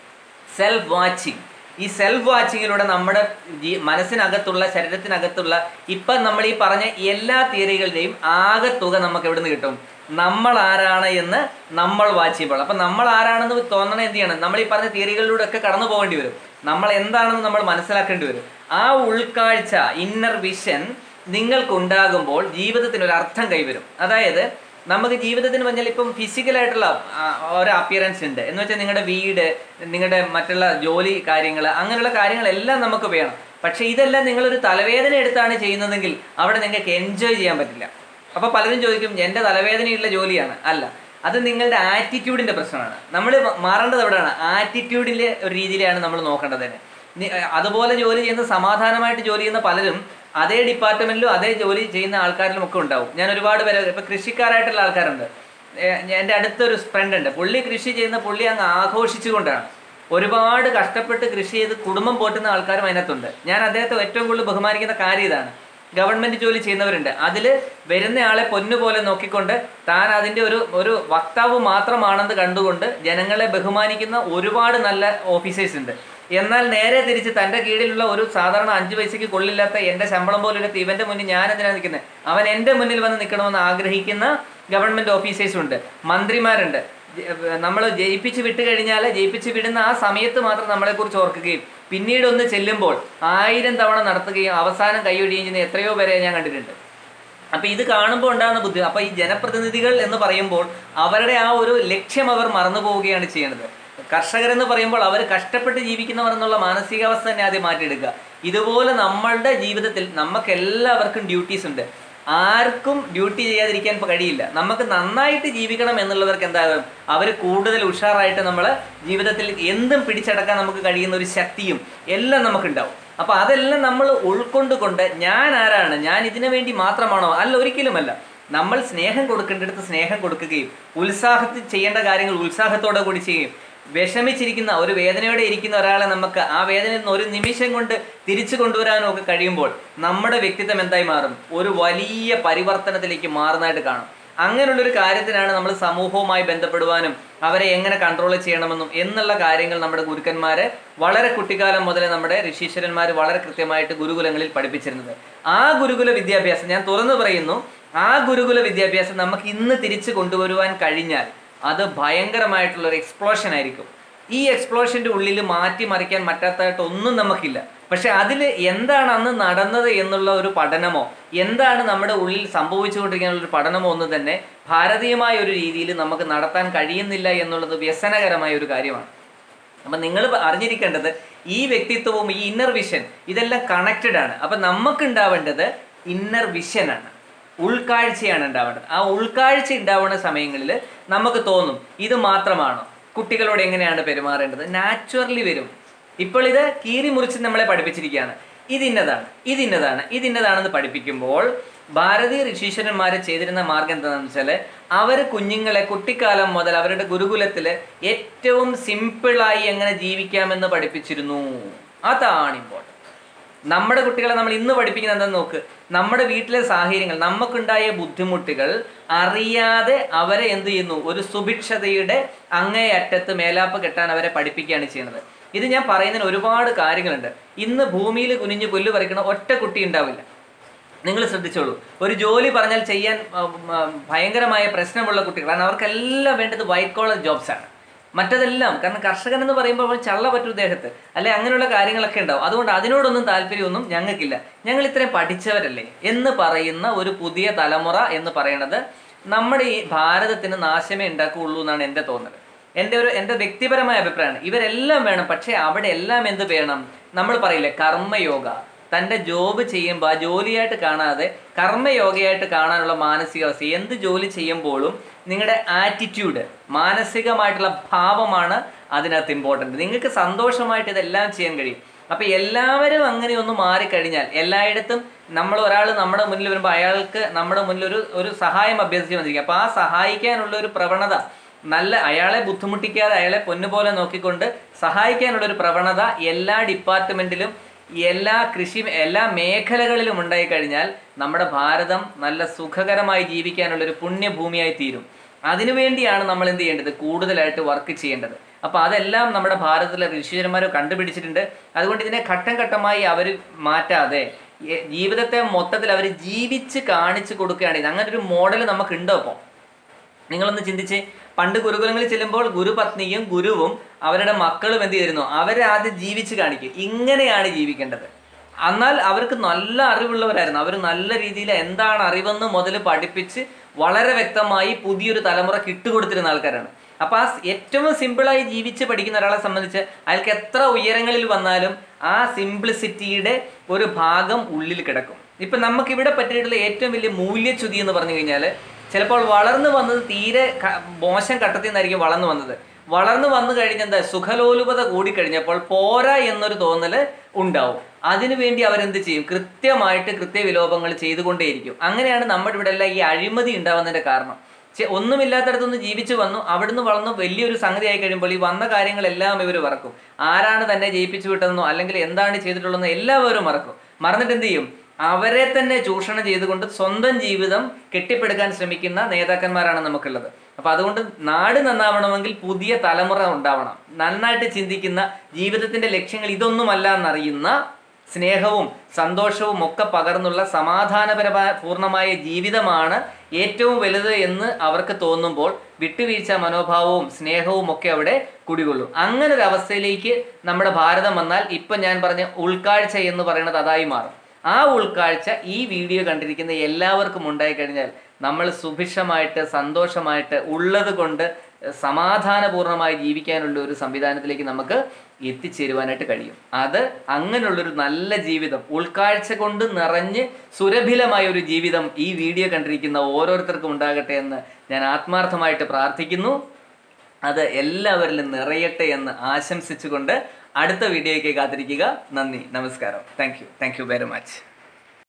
സെൽഫ് വാച്ചിങ് ഈ സെൽഫ് വാച്ചിങ്ങിലൂടെ നമ്മുടെ ജീ- മനസ്സിനകത്തുള്ള ശരീരത്തിനകത്തുള്ള ഇപ്പം നമ്മൾ ഈ പറഞ്ഞ എല്ലാ തിയറികളുടെയും ആകെത്തുക നമുക്ക് എവിടെ നിന്ന് കിട്ടും നമ്മൾ ആരാണ് എന്ന് നമ്മൾ വാച്ച് ചെയ്യുമ്പോൾ അപ്പം നമ്മൾ ആരാണെന്ന് തോന്നണ എന്ത് ചെയ്യണം നമ്മൾ ഈ പറഞ്ഞ തിയറികളിലൂടെ ഒക്കെ കടന്നു പോകേണ്ടി വരും നമ്മൾ എന്താണെന്ന് നമ്മൾ മനസ്സിലാക്കേണ്ടി വരും ആ ഉൾക്കാഴ്ച ഇന്നർ വിഷൻ നിങ്ങൾക്കുണ്ടാകുമ്പോൾ ജീവിതത്തിന് ഒരു അർത്ഥം കൈവരും അതായത് നമുക്ക് ജീവിതത്തിന് പറഞ്ഞാൽ ഇപ്പം ഫിസിക്കലായിട്ടുള്ള ഒരു അപ്പിയറൻസ് ഉണ്ട് എന്ന് വെച്ചാൽ നിങ്ങളുടെ വീട് നിങ്ങളുടെ മറ്റുള്ള ജോലി കാര്യങ്ങൾ അങ്ങനെയുള്ള കാര്യങ്ങളെല്ലാം നമുക്ക് വേണം പക്ഷെ ഇതെല്ലാം നിങ്ങളൊരു തലവേദന എടുത്താണ് ചെയ്യുന്നതെങ്കിൽ അവിടെ നിങ്ങൾക്ക് എൻജോയ് ചെയ്യാൻ പറ്റില്ല അപ്പോൾ പലരും ചോദിക്കും എൻ്റെ തലവേദനയുള്ള ജോലിയാണ് അല്ല അത് നിങ്ങളുടെ ആറ്റിറ്റ്യൂഡിൻ്റെ പ്രശ്നമാണ് നമ്മൾ മാറേണ്ടത് എവിടെയാണ് ആറ്റിറ്റ്യൂഡിൻ്റെ ഒരു രീതിയിലാണ് നമ്മൾ നോക്കേണ്ടത് തന്നെ നി- അതുപോലെ ജോലി ചെയ്യുന്ന സമാധാനമായിട്ട് ജോലി ചെയ്യുന്ന പലരും അതേ ഡിപ്പാർട്ട്മെന്റിലും അതേ ജോലി ചെയ്യുന്ന ആൾക്കാരിലും ഒക്കെ ഉണ്ടാവും ഞാൻ ഒരുപാട് പേര് ഇപ്പൊ കൃഷിക്കാരായിട്ടുള്ള ആൾക്കാരുണ്ട് ഏഹ് ഞാൻ- എൻ്റെ അടുത്തൊരു ഫ്രണ്ട് ഉണ്ട് പുള്ളി കൃഷി ചെയ്യുന്ന പുള്ളി അങ്ങ് ആഘോഷിച്ചുകൊണ്ടാണ് ഒരുപാട് കഷ്ടപ്പെട്ട് കൃഷി ചെയ്ത് കുടുംബം പോറ്റുന്ന ആൾക്കാരും അതിനകത്തുണ്ട് ഞാൻ അദ്ദേഹത്തെ ഏറ്റവും കൂടുതൽ ബഹുമാനിക്കുന്ന കാര്യം ഇതാണ് ഗവൺമെന്റ് ജോലി ചെയ്യുന്നവരുണ്ട് അതിൽ വരുന്ന ആളെ പൊന്നുപോലെ നോക്കിക്കൊണ്ട് താൻ അതിന്റെ ഒരു ഒരു വക്താവ് മാത്രമാണെന്ന് കണ്ടുകൊണ്ട് ജനങ്ങളെ ബഹുമാനിക്കുന്ന ഒരുപാട് നല്ല ഓഫീസേഴ്സ് ഉണ്ട് എന്നാൽ നേരെ തിരിച്ച് തന്റെ കീഴിലുള്ള ഒരു സാധാരണ അഞ്ച് പൈസയ്ക്ക് കൊള്ളില്ലാത്ത എന്റെ ശമ്പളം പോലും എടുത്ത് ഇവന്റെ മുന്നിൽ ഞാൻ എന്തിനാണ് നിൽക്കുന്നത് അവൻ എന്റെ മുന്നിൽ വന്ന് നിൽക്കണമെന്ന് ആഗ്രഹിക്കുന്ന ഗവൺമെന്റ് ഓഫീസേഴ്സ് ഉണ്ട് മന്ത്രിമാരുണ്ട് നമ്മൾ ജയിപ്പിച്ച് വിട്ട് കഴിഞ്ഞാൽ ജയിപ്പിച്ച് വിടുന്ന ആ സമയത്ത് മാത്രം നമ്മളെക്കുറിച്ച് ഓർക്കുകയും പിന്നീട് ഒന്ന് ചെല്ലുമ്പോൾ ആയിരം തവണ നടത്തുകയും അവസാനം കൈയൊഴിയുകയും ചെയ്യുന്ന എത്രയോ പേരെ ഞാൻ കണ്ടിട്ടുണ്ട് അപ്പൊ ഇത് കാണുമ്പോൾ ഉണ്ടാകുന്ന ബുദ്ധി അപ്പൊ ഈ ജനപ്രതിനിധികൾ എന്ന് പറയുമ്പോൾ അവരുടെ ആ ഒരു ലക്ഷ്യം അവർ മറന്നു പോവുകയാണ് ചെയ്യുന്നത് കർഷകരെന്ന് പറയുമ്പോൾ അവർ കഷ്ടപ്പെട്ട് ജീവിക്കുന്നവർ എന്നുള്ള മാനസികാവസ്ഥ തന്നെ ആദ്യം മാറ്റിയെടുക്കുക ഇതുപോലെ നമ്മളുടെ ജീവിതത്തിൽ നമുക്ക് എല്ലാവർക്കും ഡ്യൂട്ടീസ് ഉണ്ട് ആർക്കും ഡ്യൂട്ടി ചെയ്യാതിരിക്കാൻ ഇപ്പൊ കഴിയില്ല നമുക്ക് നന്നായിട്ട് ജീവിക്കണം എന്നുള്ളവർക്ക് എന്താകും അവർ കൂടുതൽ ഉഷാറായിട്ട് നമ്മൾ ജീവിതത്തിൽ എന്തും പിടിച്ചടക്കാൻ നമുക്ക് കഴിയുന്ന ഒരു ശക്തിയും എല്ലാം നമുക്കുണ്ടാവും അപ്പൊ അതെല്ലാം നമ്മൾ ഉൾക്കൊണ്ടുകൊണ്ട് ഞാൻ ആരാണ് ഞാൻ ഇതിനു വേണ്ടി മാത്രമാണോ അല്ല ഒരിക്കലുമല്ല നമ്മൾ സ്നേഹം കൊടുക്കേണ്ടടുത്ത് സ്നേഹം കൊടുക്കുകയും ഉത്സാഹത്തിൽ ചെയ്യേണ്ട കാര്യങ്ങൾ ഉത്സാഹത്തോടെ കൂടി ചെയ്യും വിഷമിച്ചിരിക്കുന്ന ഒരു വേദനയോടെ ഇരിക്കുന്ന ഒരാളെ നമുക്ക് ആ വേദനയിൽ നിന്ന് ഒരു നിമിഷം കൊണ്ട് തിരിച്ചു കൊണ്ടുവരാനും ഒക്കെ കഴിയുമ്പോൾ നമ്മുടെ വ്യക്തിത്വം എന്തായി മാറും ഒരു വലിയ പരിവർത്തനത്തിലേക്ക് മാറുന്നതായിട്ട് കാണും അങ്ങനെയുള്ളൊരു കാര്യത്തിനാണ് നമ്മൾ സമൂഹവുമായി ബന്ധപ്പെടുവാനും അവരെ എങ്ങനെ കൺട്രോൾ ചെയ്യണമെന്നും എന്നുള്ള കാര്യങ്ങൾ നമ്മുടെ ഗുരുക്കന്മാരെ വളരെ കുട്ടിക്കാലം മുതലേ നമ്മുടെ ഋഷീശ്വരന്മാർ വളരെ കൃത്യമായിട്ട് ഗുരുകുലങ്ങളിൽ പഠിപ്പിച്ചിരുന്നത് ആ ഗുരുകുല വിദ്യാഭ്യാസം ഞാൻ തുറന്നു പറയുന്നു ആ ഗുരുകുല വിദ്യാഭ്യാസം നമുക്ക് ഇന്ന് തിരിച്ചു കൊണ്ടുവരുവാൻ കഴിഞ്ഞാൽ അത് ഭയങ്കരമായിട്ടുള്ള ഒരു എക്സ്പ്ലോഷൻ ആയിരിക്കും ഈ എക്സ്പ്ലോഷന്റെ ഉള്ളിൽ മാറ്റിമറിക്കാൻ പറ്റാത്തതായിട്ട് ഒന്നും നമുക്കില്ല പക്ഷെ അതിൽ എന്താണ് അന്ന് നടന്നത് എന്നുള്ള ഒരു പഠനമോ എന്താണ് നമ്മുടെ ഉള്ളിൽ സംഭവിച്ചുകൊണ്ടിരിക്കുന്ന ഒരു പഠനമോ ഒന്നും തന്നെ ഭാരതീയമായ ഒരു രീതിയിൽ നമുക്ക് നടത്താൻ കഴിയുന്നില്ല എന്നുള്ളത് വ്യസനകരമായ ഒരു കാര്യമാണ് അപ്പം നിങ്ങൾ അറിഞ്ഞിരിക്കേണ്ടത് ഈ വ്യക്തിത്വവും ഈ ഇന്നർ വിഷൻ ഇതെല്ലാം കണക്റ്റഡ് ആണ് അപ്പം നമുക്ക് ഉണ്ടാവേണ്ടത് ഇന്നർ വിഷനാണ് ഉൾക്കാഴ്ചയാണ് ഉണ്ടാവേണ്ടത് ആ ഉൾക്കാഴ്ച ഉണ്ടാവുന്ന സമയങ്ങളിൽ നമുക്ക് തോന്നും ഇത് മാത്രമാണോ കുട്ടികളോട് എങ്ങനെയാണ് പെരുമാറേണ്ടത് നാച്ചുറലി വരും ഇപ്പോൾ ഇത് കീറി മുറിച്ച് നമ്മളെ പഠിപ്പിച്ചിരിക്കുകയാണ് ഇതിന്നതാണ് ഇതിന്നതാണ് ഇതിന്നതാണെന്ന് പഠിപ്പിക്കുമ്പോൾ ഭാരതീയ ഋഷീശ്വരന്മാർ ചെയ്തിരുന്ന മാർഗം എന്താണെന്ന് വെച്ചാൽ അവർ കുഞ്ഞുങ്ങളെ കുട്ടിക്കാലം മുതൽ അവരുടെ ഗുരുകുലത്തിൽ ഏറ്റവും സിമ്പിളായി എങ്ങനെ ജീവിക്കാമെന്ന് പഠിപ്പിച്ചിരുന്നു അതാണ് ഇമ്പോർട്ടൻറ്റ് നമ്മുടെ കുട്ടികളെ നമ്മൾ ഇന്ന് പഠിപ്പിക്കുന്നത് എന്താണെന്ന് നോക്ക് നമ്മുടെ വീട്ടിലെ സാഹചര്യങ്ങൾ നമുക്കുണ്ടായ ബുദ്ധിമുട്ടുകൾ അറിയാതെ അവരെ എന്ത് ചെയ്യുന്നു ഒരു സുഭിക്ഷതയുടെ അങ്ങേയറ്റത്ത് മേലാപ്പ് കെട്ടാൻ അവരെ പഠിപ്പിക്കുകയാണ് ചെയ്യുന്നത് ഇത് ഞാൻ പറയുന്നതിന് ഒരുപാട് കാര്യങ്ങളുണ്ട് ഇന്ന് ഭൂമിയിൽ കുനിഞ്ഞ് പുല്ല് പറിക്കണ ഒറ്റ കുട്ടി ഉണ്ടാവില്ല നിങ്ങൾ ശ്രദ്ധിച്ചോളൂ ഒരു ജോലി പറഞ്ഞാൽ ചെയ്യാൻ ആ, ആ, ഭയങ്കരമായ പ്രശ്നമുള്ള കുട്ടികൾ കാരണം അവർക്കെല്ലാം വേണ്ടത് വൈറ്റ് കോളർ ജോബ്സ് ആണ് മറ്റതെല്ലാം കാരണം കർഷകൻ എന്ന് പറയുമ്പോൾ അവൻ ചള്ള പറ്റൂ ദേഹത്ത് അല്ലെ അങ്ങനെയുള്ള കാര്യങ്ങളൊക്കെ ഉണ്ടാവും അതുകൊണ്ട് അതിനോടൊന്നും താല്പര്യമൊന്നും ഞങ്ങൾക്കില്ല ഞങ്ങൾ ഇത്രയും പഠിച്ചവരല്ലേ എന്ന് പറയുന്ന ഒരു പുതിയ തലമുറ എന്ന് പറയുന്നത് നമ്മുടെ ഈ ഭാരതത്തിന് നാശമേ ഉണ്ടാക്കുകയുള്ളൂ എന്നാണ് എൻ്റെ തോന്നൽ എൻ്റെ ഒരു എൻ്റെ വ്യക്തിപരമായ അഭിപ്രായമാണ് ഇവരെല്ലാം വേണം പക്ഷേ അവിടെ എല്ലാം എന്ത് വേണം നമ്മൾ പറയില്ലേ കർമ്മയോഗ തൻ്റെ ജോബ് ചെയ്യുമ്പോൾ ആ ജോലിയായിട്ട് കാണാതെ കർമ്മയോഗയായിട്ട് കാണാനുള്ള മാനസികാവസ്ഥ എന്ത് ജോലി ചെയ്യുമ്പോഴും നിങ്ങളുടെ ആറ്റിറ്റ്യൂഡ് മാനസികമായിട്ടുള്ള ഭാവമാണ് അതിനകത്ത് ഇമ്പോർട്ടൻ്റ് നിങ്ങൾക്ക് സന്തോഷമായിട്ട് ഇതെല്ലാം ചെയ്യാൻ കഴിയും അപ്പൊ എല്ലാവരും അങ്ങനെ ഒന്ന് മാറിക്കഴിഞ്ഞാൽ എല്ലായിടത്തും നമ്മൾ ഒരാൾ നമ്മുടെ മുന്നിൽ വരുമ്പോൾ അയാൾക്ക് നമ്മുടെ മുന്നിൽ ഒരു ഒരു സഹായം അഭ്യർത്ഥിച്ച് വന്നിരിക്കും അപ്പൊ ആ സഹായിക്കാനുള്ള ഒരു പ്രവണത നല്ല അയാളെ ബുദ്ധിമുട്ടിക്കാതെ അയാളെ പൊന്നുപോലെ നോക്കിക്കൊണ്ട് സഹായിക്കാനുള്ള ഒരു പ്രവണത എല്ലാ ഡിപ്പാർട്ട്മെന്റിലും എല്ലാ കൃഷി എല്ലാ മേഖലകളിലും ഉണ്ടായി കഴിഞ്ഞാൽ നമ്മുടെ ഭാരതം നല്ല സുഖകരമായി ജീവിക്കാനുള്ള ഒരു പുണ്യഭൂമിയായി തീരും അതിനുവേണ്ടിയാണ് നമ്മൾ എന്ത് ചെയ്യേണ്ടത് കൂടുതലായിട്ട് വർക്ക് ചെയ്യേണ്ടത് അപ്പോൾ അതെല്ലാം നമ്മുടെ ഭാരതത്തിലെ ഋഷിചരന്മാർ കണ്ടുപിടിച്ചിട്ടുണ്ട് അതുകൊണ്ട് ഇതിനെ ഘട്ടം ഘട്ടമായി അവർ മാറ്റാതെ എ- ജീവിതത്തെ മൊത്തത്തിൽ അവർ ജീവിച്ച് കാണിച്ചു കൊടുക്കുകയാണ് അങ്ങനെ ഒരു മോഡൽ നമുക്കുണ്ടോ അപ്പോൾ നിങ്ങളൊന്ന് ചിന്തിച്ച് പണ്ട് ഗുരുകുലങ്ങളിൽ ചെല്ലുമ്പോൾ ഗുരുപത്നിയും ഗുരുവും അവരുടെ മക്കളും എന്ത് ചെയ്തിരുന്നു അവരെ ആദ്യം ജീവിച്ച് കാണിക്കും ഇങ്ങനെയാണ് ജീവിക്കേണ്ടത് എന്നാൽ അവർക്ക് നല്ല അറിവുള്ളവരായിരുന്നു അവർ നല്ല രീതിയിൽ എന്താണ് അറിവെന്ന് മുതൽ പഠിപ്പിച്ച് വളരെ വ്യക്തമായി പുതിയൊരു തലമുറ ഇട്ടുകൊടുത്തിരുന്ന ആൾക്കാരാണ് അപ്പൊ ആ സ് ഏറ്റവും സിമ്പിളായി ജീവിച്ച് പഠിക്കുന്ന ഒരാളെ സംബന്ധിച്ച് അയാൾക്ക് എത്ര ഉയരങ്ങളിൽ വന്നാലും ആ സിംപ്ലിസിറ്റിയുടെ ഒരു ഭാഗം ഉള്ളിൽ കിടക്കും ഇപ്പൊ നമുക്ക് ഇവിടെ പറ്റിയിട്ടുള്ള ഏറ്റവും വലിയ മൂല്യച്യുതി എന്ന് പറഞ്ഞു കഴിഞ്ഞാൽ ചിലപ്പോൾ വളർന്നു വന്നത് തീരെ ക- മോശം ഘട്ടത്തിൽ നിന്നായിരിക്കും വളർന്നു വന്നത് വളർന്നു വന്നു കഴിഞ്ഞ എന്താ സുഖലോലുപത കൂടിക്കഴിഞ്ഞപ്പോൾ പോരാ എന്നൊരു തോന്നല് ഉണ്ടാവും അതിനുവേണ്ടി അവരെന്ത് ചെയ്യും കൃത്യമായിട്ട് കൃത്യവിലോപങ്ങൾ ചെയ്തുകൊണ്ടേയിരിക്കും അങ്ങനെയാണ് നമ്മുടെ ഇവിടെ എല്ലാം ഈ അഴിമതി ഉണ്ടാവുന്നതിന്റെ കാരണം ചെ- ഒന്നുമില്ലാത്തടത്തുനിന്ന് ജീവിച്ചു വന്നു അവിടുന്ന് വളർന്നു വലിയൊരു സംഗതി ആയി കഴിയുമ്പോൾ ഈ വന്ന കാര്യങ്ങളെല്ലാം ഇവർ മറക്കും ആരാണ് തന്നെ ജയിപ്പിച്ചു വിട്ടതെന്നോ അല്ലെങ്കിൽ എന്താണ് ചെയ്തിട്ടുള്ളതെന്നോ എല്ലാവരും മറക്കും മറന്നിട്ട് എന്ത് ചെയ്യും അവരെ തന്നെ ചൂഷണം ചെയ്തുകൊണ്ട് സ്വന്തം ജീവിതം കെട്ടിപ്പടുക്കാൻ ശ്രമിക്കുന്ന നേതാക്കന്മാരാണ് നമുക്കുള്ളത് അപ്പൊ അതുകൊണ്ട് നാട് നന്നാവണമെങ്കിൽ പുതിയ തലമുറ ഉണ്ടാവണം നന്നായിട്ട് ചിന്തിക്കുന്ന ജീവിതത്തിന്റെ ലക്ഷ്യങ്ങൾ ഇതൊന്നുമല്ല എന്നറിയുന്ന സ്നേഹവും സന്തോഷവും ഒക്കെ പകർന്നുള്ള സമാധാനപരമായ പൂർണ്ണമായ ജീവിതമാണ് ഏറ്റവും വലുത് എന്ന് അവർക്ക് തോന്നുമ്പോൾ വിട്ടുവീഴ്ച മനോഭാവവും സ്നേഹവും ഒക്കെ അവിടെ കുടികൊള്ളും അങ്ങനെ ഒരു അവസ്ഥയിലേക്ക് നമ്മുടെ ഭാരതം വന്നാൽ ഇപ്പൊ ഞാൻ പറഞ്ഞ ഉൾക്കാഴ്ച എന്ന് പറയുന്നത് അതായി മാറും ആ ഉൾക്കാഴ്ച ഈ വീഡിയോ കണ്ടിരിക്കുന്ന എല്ലാവർക്കും ഉണ്ടായി കഴിഞ്ഞാൽ നമ്മൾ സുഭിക്ഷമായിട്ട് സന്തോഷമായിട്ട് ഉള്ളത് കൊണ്ട് സമാധാനപൂർണ്ണമായി ജീവിക്കാനുള്ള ഒരു സംവിധാനത്തിലേക്ക് നമുക്ക് എത്തിച്ചേരുവാനായിട്ട് കഴിയും അത് അങ്ങനെയുള്ളൊരു നല്ല ജീവിതം ഉൾക്കാഴ്ച കൊണ്ട് നിറഞ്ഞ് സുരഭിലമായ ഒരു ജീവിതം ഈ വീഡിയോ കണ്ടിരിക്കുന്ന ഓരോരുത്തർക്കും ഉണ്ടാകട്ടെ എന്ന് ഞാൻ ആത്മാർത്ഥമായിട്ട് പ്രാർത്ഥിക്കുന്നു അത് എല്ലാവരിലും നിറയട്ടെ എന്ന് ആശംസിച്ചുകൊണ്ട് അടുത്ത വീഡിയോയ്ക്ക് കാത്തിരിക്കുക നന്ദി നമസ്കാരം thank you thank you very much